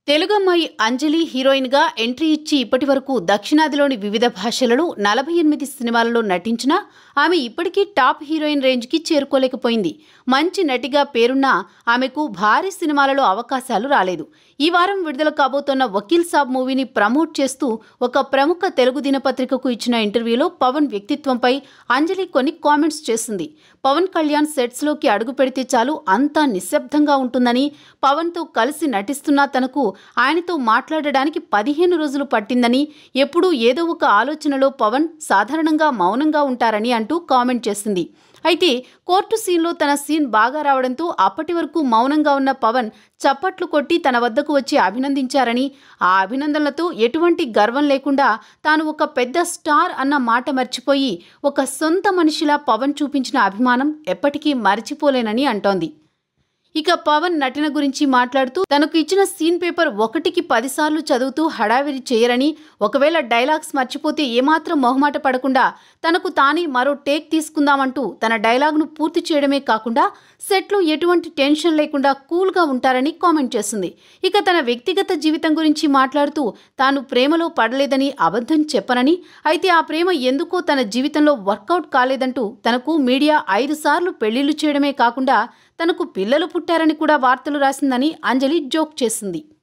తెలుగు అమ్మాయి అంజలి హీరోయిన్గా ఎంట్రీ ఇచ్చి ఇప్పటి వరకు దక్షిణాదిలోని వివిధ భాషలలో నలభై ఎనిమిది సినిమాలలో నటించినా ఆమె ఇప్పటికీ టాప్ హీరోయిన్ రేంజ్కి చేరుకోలేకపోయింది మంచి నటిగా పేరున్న ఆమెకు భారీ సినిమాలలో అవకాశాలు రాలేదు ఈ వారం విడుదల కాబోతున్న వకీల్ సాబ్ మూవీని ప్రమోట్ చేస్తూ ఒక ప్రముఖ తెలుగు దినపత్రికకు ఇచ్చిన ఇంటర్వ్యూలో పవన్ వ్యక్తిత్వంపై అంజలి కొన్ని కామెంట్స్ చేసింది పవన్ కళ్యాణ్ సెట్స్లోకి అడుగు పెడితే చాలు అంతా నిశ్శబ్దంగా ఉంటుందని పవన్తో కలిసి నటిస్తున్న తనకు ఆయనతో మాట్లాడడానికి పదిహేను రోజులు పట్టిందని ఎప్పుడూ ఏదో ఒక ఆలోచనలో పవన్ సాధారణంగా మౌనంగా ఉంటారని అంటూ కామెంట్ చేసింది అయితే కోర్టు సీన్లో తన సీన్ బాగా రావడంతో అప్పటి వరకు మౌనంగా ఉన్న పవన్ చప్పట్లు కొట్టి తన వద్దకు వచ్చి అభినందించారని ఆ అభినందనలతో ఎటువంటి గర్వం లేకుండా తాను ఒక పెద్ద స్టార్ అన్న మాట మర్చిపోయి ఒక సొంత మనిషిలా పవన్ చూపించిన అభిమానం ఎప్పటికీ మర్చిపోలేనని అంటోంది ఇక పవన్ నటన గురించి మాట్లాడుతూ తనకు ఇచ్చిన సీన్ పేపర్ ఒకటికి పదిసార్లు చదువుతూ హడావిడి చేయరని ఒకవేళ డైలాగ్స్ మర్చిపోతే ఏమాత్రం మొహమాట పడకుండా తనకు తానే మరో టేక్ తీసుకుందామంటూ తన డైలాగ్ను పూర్తి చేయడమే కాకుండా సెట్లో ఎటువంటి టెన్షన్ లేకుండా కూల్గా ఉంటారని కామెంట్ చేసింది ఇక తన వ్యక్తిగత జీవితం గురించి మాట్లాడుతూ తాను ప్రేమలో పడలేదని అబద్ధం చెప్పనని అయితే ఆ ప్రేమ ఎందుకో తన జీవితంలో వర్కౌట్ కాలేదంటూ తనకు మీడియా ఐదు సార్లు పెళ్లిళ్లు చేయడమే కాకుండా తనకు పిల్లలు పుట్టారని కూడా వార్తలు రాసిందని అంజలి జోక్ చేసింది